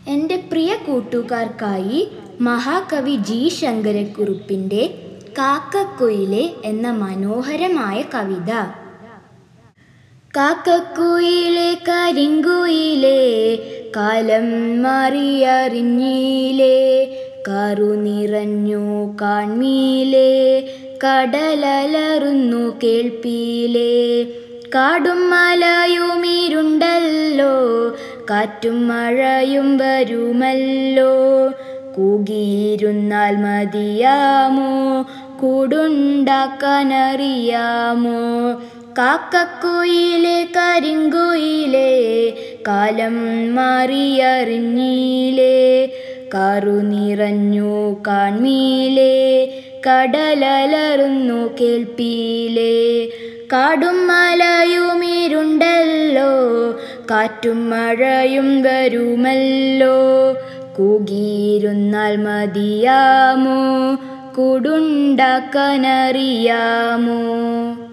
എൻ്റെ പ്രിയ കൂട്ടുകാർക്കായി മഹാകവി ജി ശങ്കരക്കുറുപ്പിൻ്റെ കാക്കക്കുയിലെ എന്ന മനോഹരമായ കവിത കാക്കക്കുയിലെ കരിങ്കുയിലെ കാലം മാറിയറിഞ്ഞിലേ കറു നിറഞ്ഞു കാൺമീലേ കടലലറുന്നു കേൾപ്പീലേ കാടും മലയുമിരുണ്ടല്ലോ കാറ്റും മഴയും വരുമല്ലോ കൂകിയിരുന്നാൽ മതിയാമോ കൂടുണ്ടാക്കാനറിയാമോ കാക്കക്കുയിലെ കരിങ്കുയിലെ കാലം മാറിയറിഞ്ഞിലേ കറു നിറഞ്ഞു കാൺമീലേ കടലലറുന്നു കേൾപ്പീലേ കാടും മലയുമിരുണ്ടല്ലോ കാറ്റും മഴയും വരുമല്ലോ കൂകിയിരുന്നാൽ മതിയാമോ കൂടുണ്ടാക്കാനറിയാമോ